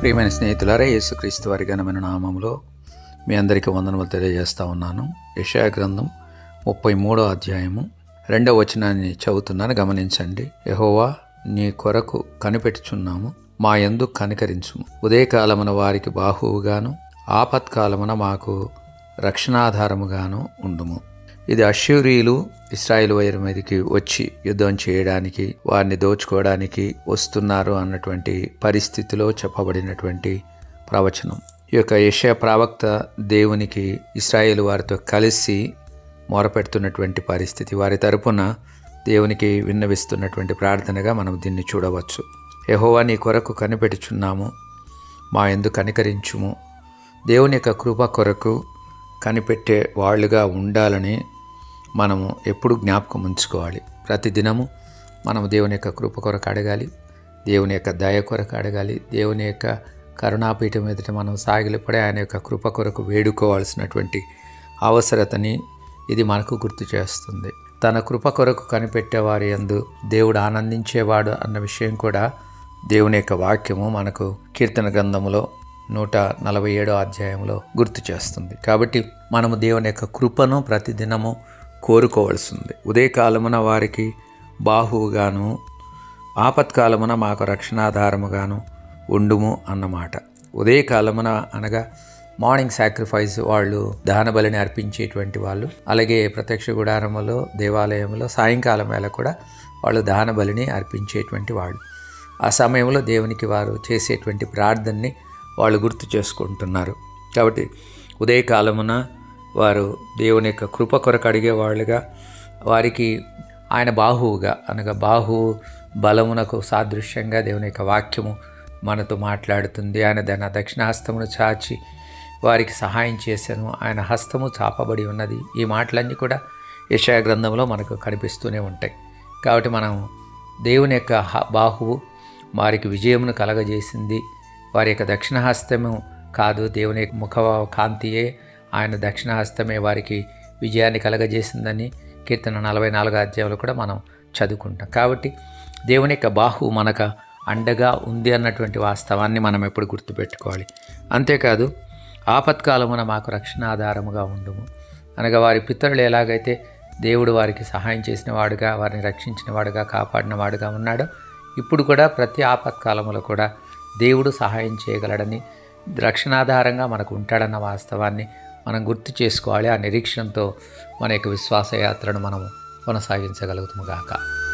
ప్రియమైన స్నేహితులారా యేసుక్రీస్తు వారి ఘనమైన నామంలో మీ అందరికీ వందనములు తెలియజేస్తా ఉన్నాను యెషయా గ్రంథం ముప్పై మూడో అధ్యాయము రెండవ వచనాన్ని చదువుతున్నాను గమనించండి యెహోవా నీ కొరకు కనిపెట్టుచున్నాము మా యందు కనికరించుము ఉదయకాలమున వారికి బాహువుగాను ఆపత్కాలమున మాకు రక్షణాధారముగాను ఉండుము ఇది అశ్యూరీలు ఇస్రాయేల్ వైర్ మీదకి వచ్చి యుద్ధం చేయడానికి వారిని దోచుకోవడానికి వస్తున్నారు అన్నటువంటి పరిస్థితిలో చెప్పబడినటువంటి ప్రవచనం ఈ యొక్క యెషయా ప్రవక్త దేవునికి ఇస్రాయేల్ వారితో కలిసి మొరపెడుతున్నటువంటి పరిస్థితి వారి తరపున దేవునికి విన్నవిస్తున్నటువంటి ప్రార్థనగా మనం దీన్ని చూడవచ్చు యెహోవా నీ కొరకు కనిపెట్టుచున్నాము మా ఎందు కనికరించుము దేవుని యొక్క కృప కొరకు కనిపెట్టే వాళ్ళుగా ఉండాలని మనము ఎప్పుడు జ్ఞాపకం ఉంచుకోవాలి ప్రతి దినము మనము దేవుని యొక్క కృప కొరకు అడగాలి దేవుని యొక్క దయ కొరకు అడగాలి దేవుని యొక్క కరుణాపీఠం ఎదుట మనం సాగిలపడే ఆయన యొక్క కృప కొరకు వేడుకోవాల్సినటువంటి అవసరతని ఇది మనకు గుర్తు చేస్తుంది తన కృప కొరకు కనిపెట్టేవారి యందు దేవుడు ఆనందించేవాడు అన్న విషయం కూడా దేవుని యొక్క వాక్యము మనకు కీర్తన గ్రంథములో నూట నలభై ఏడో అధ్యాయంలో గుర్తు చేస్తుంది కాబట్టి మనము దేవుని యొక్క కృపను ప్రతిదినము కోరుకోవాల్సింది ఉదయకాలమున వారికి బాహువుగాను ఆపత్కాలమున మాకు రక్షణాధారముగాను ఉండుము అన్నమాట ఉదయకాలమున అనగా మార్నింగ్ సాక్రిఫైస్ వాళ్ళు దహన బలిని అర్పించేటువంటి వాళ్ళు అలాగే ప్రత్యక్ష గుడారములో దేవాలయంలో సాయంకాలం వేళ కూడా వాళ్ళు దహన బలిని అర్పించేటువంటి వాళ్ళు ఆ సమయంలో దేవునికి వారు చేసేటువంటి ప్రార్థనని వాళ్ళు గుర్తు చేసుకుంటున్నారు కాబట్టి ఉదయకాలమున వారు దేవుని యొక్క కృప కొరకు అడిగే వాళ్ళుగా వారికి ఆయన బాహువుగా అనగా బాహు బలమునకు సాదృశ్యంగా దేవుని యొక్క వాక్యము మనతో మాట్లాడుతుంది ఆయన దాని దక్షిణహస్తమును చాచి వారికి సహాయం చేశాను ఆయన హస్తము చాపబడి ఉన్నది ఈ మాటలన్నీ కూడా యశా గ్రంథంలో మనకు కనిపిస్తూనే ఉంటాయి కాబట్టి మనం దేవుని యొక్క బాహువు వారికి విజయమును కలగజేసింది వారి యొక్క దక్షిణహస్తము కాదు దేవుని యొక్క ముఖ కాంతియే ఆయన దక్షిణహస్తమే వారికి విజయాన్ని కలగజేసిందని కీర్తన నలభై నాలుగో అధ్యాయంలో కూడా మనం చదువుకుంటాం కాబట్టి దేవుని యొక్క బాహు మనకు అండగా ఉంది అన్నటువంటి వాస్తవాన్ని మనం ఎప్పుడు గుర్తుపెట్టుకోవాలి అంతేకాదు ఆపత్కాలమున మాకు రక్షణ ఆధారముగా ఉండుము అనగా వారి పితరులు ఎలాగైతే దేవుడు వారికి సహాయం చేసిన వాడుగా వారిని రక్షించిన వాడుగా కాపాడిన వాడుగా ఉన్నాడో ఇప్పుడు కూడా ప్రతి ఆపత్కాలంలో కూడా దేవుడు సహాయం చేయగలడని రక్షణాధారంగా మనకు ఉంటాడన్న వాస్తవాన్ని మనం గుర్తు చేసుకోవాలి ఆ నిరీక్షణతో మన యొక్క విశ్వాస యాత్రను మనము కొనసాగించగలుగుతాము గాక